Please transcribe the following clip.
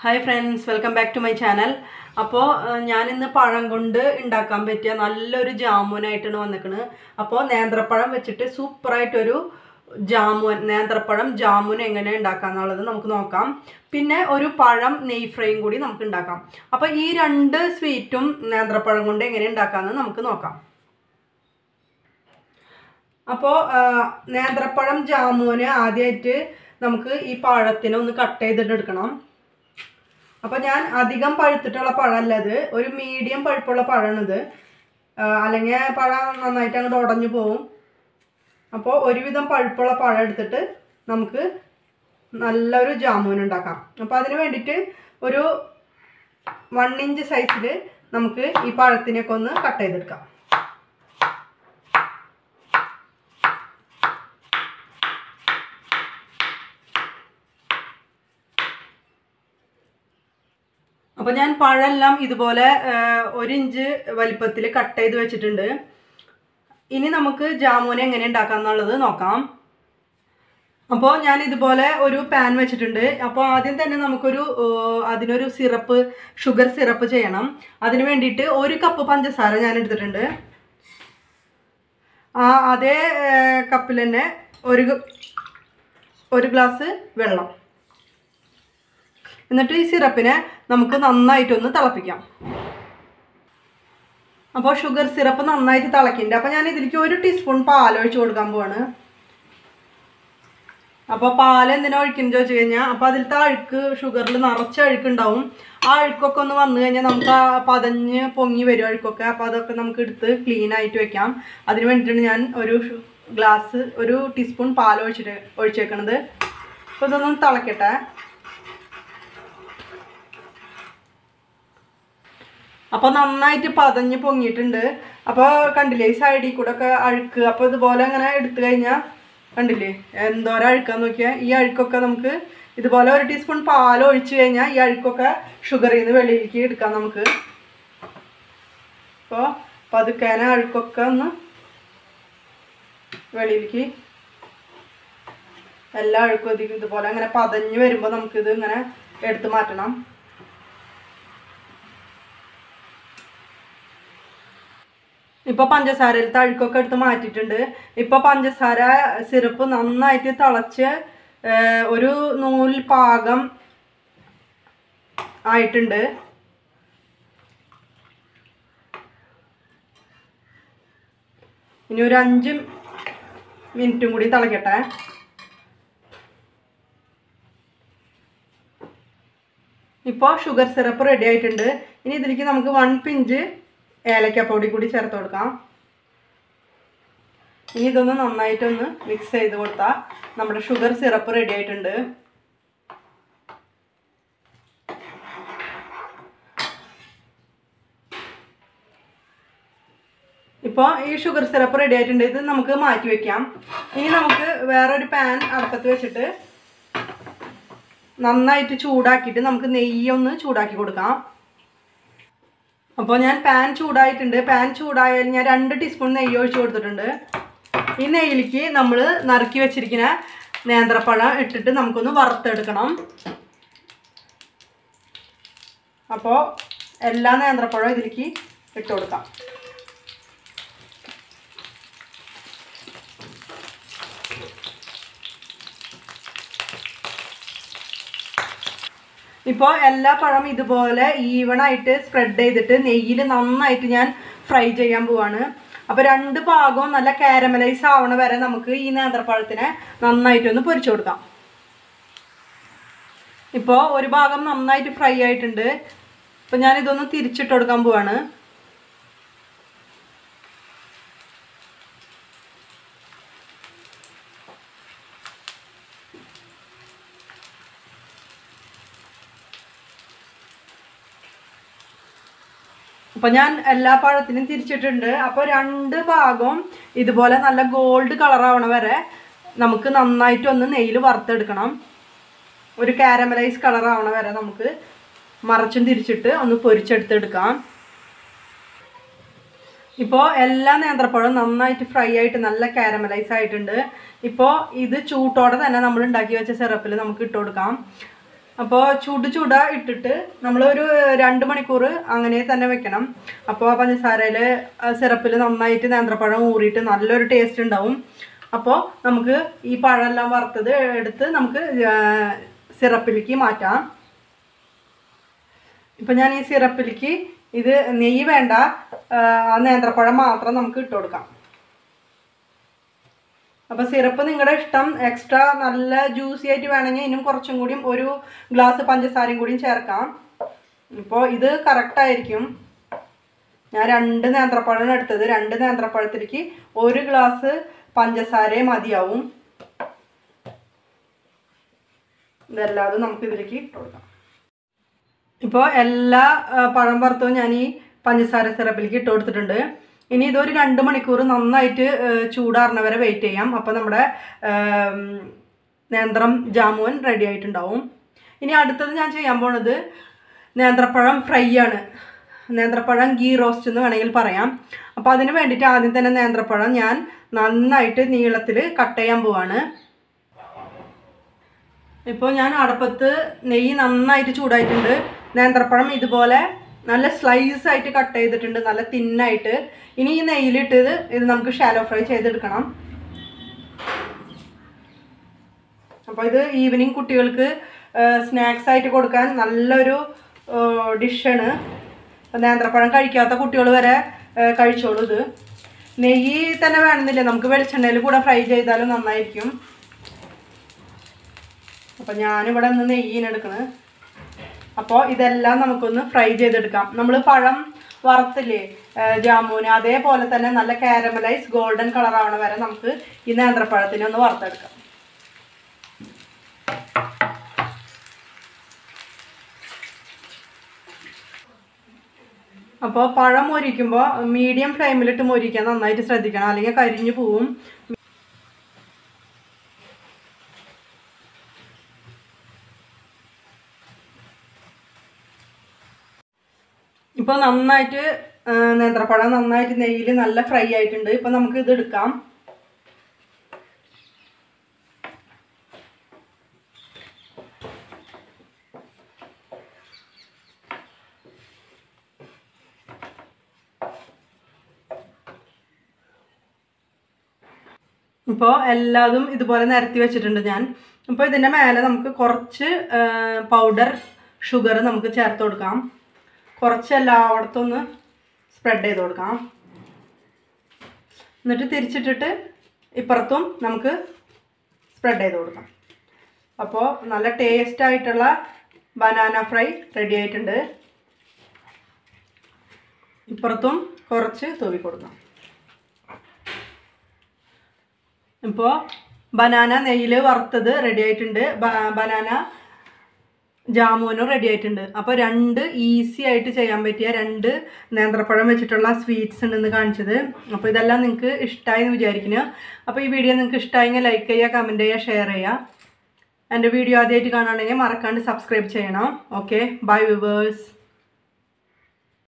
hi friends welcome back to my channel അപ്പോൾ ഞാനിന്ന് പഴം കൊണ്ട് ഉണ്ടാക്കാൻ പറ്റിയ നല്ലൊരു ജാമുനായിട്ടാണ് വന്നിക്കുന്നത് അപ്പോൾ നേന്ത്രപ്പഴം വെച്ചിട്ട് സൂപ്പറായിട്ടൊരു ജാമുൻ നേന്ത്രപ്പഴം ജാമുൻ എങ്ങനെ ഉണ്ടാക്കാന്നുള്ളത് നമുക്ക് നോക്കാം പിന്നെ ഒരു പഴം നെയ് ഫ്രൈയും കൂടി നമുക്ക് ഉണ്ടാക്കാം അപ്പോൾ ഈ രണ്ട് സ്വീറ്റും നേന്ത്രപ്പഴം കൊണ്ട് എങ്ങനെ ഉണ്ടാക്കാമെന്ന് നമുക്ക് നോക്കാം അപ്പോൾ നേന്ത്രപ്പഴം ജാമുന് ആദ്യമായിട്ട് നമുക്ക് ഈ പഴത്തിനെ ഒന്ന് കട്ട് ചെയ്തിട്ട് എടുക്കണം അപ്പോൾ ഞാൻ അധികം പഴുത്തിട്ടുള്ള പഴമല്ല ഇത് ഒരു മീഡിയം പഴുപ്പുള്ള പഴമാണിത് അല്ലെങ്കിൽ പഴം നന്നായിട്ട് അങ്ങോട്ട് ഉടഞ്ഞു പോവും അപ്പോൾ ഒരുവിധം പഴുപ്പുള്ള പഴം എടുത്തിട്ട് നമുക്ക് നല്ലൊരു ജാമുൻ ഉണ്ടാക്കാം അപ്പോൾ അതിന് വേണ്ടിയിട്ട് ഒരു വൺ ഇഞ്ച് സൈസിൽ നമുക്ക് ഈ പഴത്തിനെയൊക്കെ ഒന്ന് കട്ട് ചെയ്തെടുക്കാം അപ്പോൾ ഞാൻ പഴമെല്ലാം ഇതുപോലെ ഒരു ഇഞ്ച് വലിപ്പത്തിൽ കട്ട് ചെയ്ത് വെച്ചിട്ടുണ്ട് ഇനി നമുക്ക് ജാമുന എങ്ങനെ ഉണ്ടാക്കാം എന്നുള്ളത് നോക്കാം അപ്പോൾ ഞാൻ ഇതുപോലെ ഒരു പാൻ വെച്ചിട്ടുണ്ട് അപ്പോൾ ആദ്യം തന്നെ നമുക്കൊരു അതിനൊരു സിറപ്പ് ഷുഗർ സിറപ്പ് ചെയ്യണം അതിന് വേണ്ടിയിട്ട് ഒരു കപ്പ് പഞ്ചസാര ഞാൻ എടുത്തിട്ടുണ്ട് ആ അതേ കപ്പിൽ തന്നെ ഒരു ഒരു ഗ്ലാസ് വെള്ളം എന്നിട്ട് ഈ സിറപ്പിനെ നമുക്ക് നന്നായിട്ടൊന്ന് തിളപ്പിക്കാം അപ്പോൾ ഷുഗർ സിറപ്പ് നന്നായിട്ട് തിളക്കിണ്ട് അപ്പോൾ ഞാൻ ഇതിലേക്ക് ഒരു ടീസ്പൂൺ പാൽ ഒഴിച്ച് കൊടുക്കാൻ പോവാണ് അപ്പോൾ പാൽ എന്തിനാ ഒഴിക്കുന്നത് ചോദിച്ചു കഴിഞ്ഞാൽ അപ്പോൾ അതിലത്തെ അഴുക്ക് ഷുഗറിൽ നിറച്ച അഴുക്കുണ്ടാവും ആ അഴുക്കൊക്കെ ഒന്ന് വന്നു കഴിഞ്ഞാൽ നമുക്ക് ആ പതഞ്ഞ് പൊങ്ങി വരും അഴുക്കൊക്കെ അപ്പോൾ അതൊക്കെ നമുക്ക് എടുത്ത് ക്ലീൻ ആയിട്ട് വെക്കാം അതിന് വേണ്ടിയിട്ടാണ് ഞാൻ ഒരു ഗ്ലാസ് ഒരു ടീസ്പൂൺ പാൽ ഒഴിച്ചിട്ട് ഒഴിച്ചേക്കണത് അപ്പോൾ ഇതൊന്ന് തിളക്കട്ടെ അപ്പോൾ നന്നായിട്ട് പതഞ്ഞ് പൊങ്ങിയിട്ടുണ്ട് അപ്പോൾ കണ്ടില്ലേ ഈ സൈഡിൽ കൂടെ ഒക്കെ അഴുക്ക് അപ്പോൾ ഇതുപോലെ അങ്ങനെ എടുത്തു കഴിഞ്ഞാൽ കണ്ടില്ലേ എന്തോരം അഴുക്കാന്ന് നോക്കിയാൽ ഈ അഴുക്കൊക്കെ നമുക്ക് ഇതുപോലെ ഒരു ടീസ്പൂൺ പാൽ ഒഴിച്ച് കഴിഞ്ഞാൽ ഈ അഴുക്കൊക്കെ ഷുഗറിൽ നിന്ന് വെളിയിലേക്ക് എടുക്കാം നമുക്ക് അപ്പോൾ പതുക്കേന അഴുക്കൊക്കെ ഒന്ന് വെളിയിലേക്ക് എല്ലാ അഴുക്കും അധികം ഇതുപോലെ അങ്ങനെ പതഞ്ഞ് വരുമ്പോൾ നമുക്കിത് ഇങ്ങനെ എടുത്ത് മാറ്റണം ഇപ്പോൾ പഞ്ചസാരയിൽ തഴുക്കൊക്കെ എടുത്ത് മാറ്റിയിട്ടുണ്ട് ഇപ്പോൾ പഞ്ചസാര സിറപ്പ് നന്നായിട്ട് തിളച്ച് ഒരു നൂൽ പാകം ആയിട്ടുണ്ട് ഇനി ഒരു അഞ്ച് മിനിറ്റും കൂടി തിളക്കട്ടെ ഇപ്പോൾ ഷുഗർ സിറപ്പ് റെഡി ആയിട്ടുണ്ട് ഇനി ഇതിലേക്ക് നമുക്ക് വൺ പിഞ്ച് ഏലക്കപ്പൊടി കൂടി ചേർത്ത് കൊടുക്കാം ഇനി ഇതൊന്ന് നന്നായിട്ടൊന്ന് മിക്സ് ചെയ്ത് കൊടുത്താൽ നമ്മുടെ ഷുഗർ സിറപ്പ് റെഡി ആയിട്ടുണ്ട് ഇപ്പോൾ ഈ ഷുഗർ സിറപ്പ് റെഡി ആയിട്ടുണ്ട് ഇത് നമുക്ക് മാറ്റി വെക്കാം ഇനി നമുക്ക് വേറൊരു പാൻ അടുപ്പത്ത് വെച്ചിട്ട് നന്നായിട്ട് ചൂടാക്കിയിട്ട് നമുക്ക് നെയ്യൊന്ന് ചൂടാക്കി കൊടുക്കാം അപ്പോൾ ഞാൻ പാൻ ചൂടായിട്ടുണ്ട് പാൻ ചൂടായാൽ ഞാൻ രണ്ട് ടീസ്പൂൺ നെയ്യ് ഒഴിച്ച് കൊടുത്തിട്ടുണ്ട് ഈ നെയ്യിലേക്ക് നമ്മൾ നറുക്കി വെച്ചിരിക്കുന്ന നേന്ത്രപ്പഴം ഇട്ടിട്ട് നമുക്കൊന്ന് വറുത്തെടുക്കണം അപ്പോൾ എല്ലാ നേന്ത്രപ്പഴവും ഇതിലേക്ക് ഇട്ട് കൊടുക്കാം ഇപ്പോൾ എല്ലാ പഴം ഇതുപോലെ ഈവണായിട്ട് സ്പ്രെഡ് ചെയ്തിട്ട് നെയ്യിൽ നന്നായിട്ട് ഞാൻ ഫ്രൈ ചെയ്യാൻ പോവാണ് അപ്പോൾ രണ്ട് ഭാഗവും നല്ല കാരമലൈസ് ആവണ വരെ നമുക്ക് ഈ നേന്ത്രപ്പഴത്തിനെ നന്നായിട്ടൊന്ന് പൊരിച്ചു കൊടുക്കാം ഇപ്പോൾ ഒരു ഭാഗം നന്നായിട്ട് ഫ്രൈ ആയിട്ടുണ്ട് അപ്പോൾ ഞാനിതൊന്ന് തിരിച്ചിട്ട് കൊടുക്കാൻ പോവാണ് അപ്പോൾ ഞാൻ എല്ലാ പഴത്തിനും തിരിച്ചിട്ടുണ്ട് അപ്പോൾ രണ്ട് ഭാഗവും ഇതുപോലെ നല്ല ഗോൾഡ് കളർ ആവണ വരെ നമുക്ക് നന്നായിട്ട് ഒന്ന് നെയ്യിൽ വറുത്തെടുക്കണം ഒരു കാരമലൈസ് കളർ ആവണ വരെ നമുക്ക് മറച്ചും തിരിച്ചിട്ട് ഒന്ന് പൊരിച്ചെടുത്തെടുക്കാം ഇപ്പോൾ എല്ലാ നേന്ത്രപ്പഴവും നന്നായിട്ട് ഫ്രൈ ആയിട്ട് നല്ല കാരമലൈസ് ആയിട്ടുണ്ട് ഇപ്പോൾ ഇത് ചൂട്ടോടെ തന്നെ നമ്മൾ ഉണ്ടാക്കി വെച്ച സിറപ്പിൽ നമുക്ക് ഇട്ട് കൊടുക്കാം അപ്പോൾ ചൂട് ചൂട ഇട്ടിട്ട് നമ്മൾ ഒരു രണ്ട് മണിക്കൂർ അങ്ങനെ തന്നെ വെക്കണം അപ്പോൾ പഞ്ചസാരയിൽ സിറപ്പിൽ നന്നായിട്ട് നേന്ത്രപ്പഴം ഊറിയിട്ട് നല്ലൊരു ടേസ്റ്റ് ഉണ്ടാവും അപ്പോൾ നമുക്ക് ഈ പഴമെല്ലാം വറുത്തത് എടുത്ത് നമുക്ക് സിറപ്പിലേക്ക് മാറ്റാം ഇപ്പം ഞാൻ ഈ സിറപ്പിലേക്ക് ഇത് നെയ്യ് വേണ്ട ആ നേന്ത്രപ്പഴം മാത്രം നമുക്ക് ഇട്ട് കൊടുക്കാം അപ്പോൾ സിറപ്പ് നിങ്ങളുടെ ഇഷ്ടം എക്സ്ട്രാ നല്ല ജ്യൂസി ആയിട്ട് വേണമെങ്കിൽ ഇനിയും കുറച്ചും കൂടിയും ഒരു ഗ്ലാസ് പഞ്ചസാരയും കൂടിയും ചേർക്കാം ഇപ്പോൾ ഇത് കറക്റ്റായിരിക്കും ഞാൻ രണ്ട് നേന്ത്രപ്പഴമാണ് എടുത്തത് രണ്ട് നേന്ത്രപ്പഴത്തിലേക്ക് ഒരു ഗ്ലാസ് പഞ്ചസാരയെ മതിയാവും ഇതല്ലാതെ നമുക്ക് ഇതിലേക്ക് ഇട്ട് കൊടുക്കാം ഇപ്പോൾ എല്ലാ ആ, പഴം വറുത്തവും ഞാൻ ഈ പഞ്ചസാര സിറപ്പിലേക്ക് ഇട്ട് കൊടുത്തിട്ടുണ്ട് ഇനി ഇതൊരു രണ്ട് മണിക്കൂർ നന്നായിട്ട് ആ, ചൂടാറുന്ന വരെ വെയിറ്റ് ചെയ്യാം അപ്പോൾ നമ്മുടെ ആം, നേന്ത്രം ജാമുൻ റെഡി ആയിട്ടുണ്ടാവും ഇനി അടുത്തത് ഞാൻ ചെയ്യാൻ പോണത് നേന്ത്രപ്പഴം ഫ്രൈ ആണ് നേന്ത്രപ്പഴം ഗീ റോസ്റ്റ് എന്ന് വേണമെങ്കിൽ പറയാം അപ്പോൾ അതിന് വേണ്ടിയിട്ട് ആദ്യം തന്നെ നേന്ത്രപ്പഴം ഞാൻ നന്നായിട്ട് നീളത്തിൽ കട്ട് ചെയ്യാൻ പോവാണ് ഇപ്പോൾ ഞാൻ അടുപ്പത്ത് നെയ്യ് നന്നായിട്ട് ചൂടായിട്ടുണ്ട് നേന്ത്രപ്പഴം ഇതുപോലെ നല്ല സ്ലൈസ് ആയിട്ട് കട്ട് ചെയ്തിട്ടുണ്ട് നല്ല തിന്നായിട്ട് ഇനി ഈ നെയ്യിലിട്ടത് ഇത് നമുക്ക് ഷാലോ ഫ്രൈ ചെയ്തെടുക്കണം അപ്പോൾ ഇത് ഈവനിങ് കുട്ടികൾക്ക് സ്നാക്സ് ആയിട്ട് കൊടുക്കാൻ നല്ലൊരു ഡിഷാണ് നേന്ത്രപ്പഴം കഴിക്കാത്ത കുട്ടികൾ വരെ ആ, കഴിച്ചോളൂ ഇത് നെയ്യ് തന്നെ വേണമെന്നില്ല നമുക്ക് വെളിച്ചെണ്ണയിൽ കൂടെ ഫ്രൈ ചെയ്താലും നന്നായിരിക്കും അപ്പം ഞാനിവിടെ നിന്ന് നെയ്യിനെടുക്കണ് അപ്പോൾ ഇതെല്ലാം നമുക്കൊന്ന് ഫ്രൈ ചെയ്തെടുക്കാം നമ്മൾ പഴം വറുത്തില്ലേ ജാമൂന് അതേപോലെ തന്നെ നല്ല കാരമലൈസ് ഗോൾഡൻ കളർ ആവണ വരെ നമുക്ക് ഈ നേന്ത്രപ്പഴത്തിനെ ഒന്ന് വറുത്തെടുക്കാം അപ്പോൾ പഴം മൊരിക്കുമ്പോൾ മീഡിയം ഫ്ലെയിമിലിട്ട് മൊരിക്കാൻ നന്നായിട്ട് ശ്രദ്ധിക്കണം അല്ലെങ്കിൽ കരിഞ്ഞു പോവും ഇപ്പോൾ നന്നായിട്ട് ആ, നേന്ത്രപ്പഴം നന്നായിട്ട് നെയ്യിൽ നല്ല ഫ്രൈ ആയിട്ടുണ്ട് ഇപ്പോൾ നമുക്ക് ഇത് എടുക്കാം ഇപ്പോൾ എല്ലാതും ഇതുപോലെ നിരത്തി വെച്ചിട്ടുണ്ട് ഞാൻ ഇപ്പോൾ ഇതിൻ്റെ മേലെ നമുക്ക് കുറച്ച് പൗഡർ ഷുഗർ നമുക്ക് ചേർത്ത് കൊടുക്കാം കുറച്ച് എല്ലായിടത്തും ഒന്ന് സ്പ്രെഡ് ചെയ്ത് കൊടുക്കാം എന്നിട്ട് തിരിച്ചിട്ടിട്ട് ഇപ്പുറത്തും നമുക്ക് സ്പ്രെഡ് ചെയ്ത് കൊടുക്കാം അപ്പോൾ നല്ല ടേസ്റ്റ് ആയിട്ടുള്ള ബനാന ഫ്രൈ റെഡി ആയിട്ടുണ്ട് ഇപ്പുറത്തും കുറച്ച് തൂവി കൊടുക്കാം ഇപ്പോൾ ബനാന നെയ്യിൽ വറുത്തത് റെഡി ആയിട്ടുണ്ട് ബനാന ജാമുനും റെഡി ആയിട്ടുണ്ട് അപ്പോൾ രണ്ട് ഈസി ആയിട്ട് ചെയ്യാൻ പറ്റിയ രണ്ട് നേന്ത്രപ്പഴം വെച്ചിട്ടുള്ള സ്വീറ്റ്സ് ഉണ്ടെന്ന് കാണിച്ചത് അപ്പോൾ ഇതെല്ലാം നിങ്ങൾക്ക് ഇഷ്ടമായി എന്ന് വിചാരിക്കുന്നു അപ്പോൾ ഈ വീഡിയോ നിങ്ങൾക്ക് ഇഷ്ടമായെങ്കിൽ ലൈക്ക് ചെയ്യുക കമൻറ്റ് ചെയ്യുക ഷെയർ ചെയ്യുക എൻ്റെ വീഡിയോ ആദ്യമായിട്ട് കാണുകയാണെങ്കിൽ മറക്കാണ്ട് സബ്സ്ക്രൈബ് ചെയ്യണം ഓക്കെ ബൈ വിവേഴ്സ്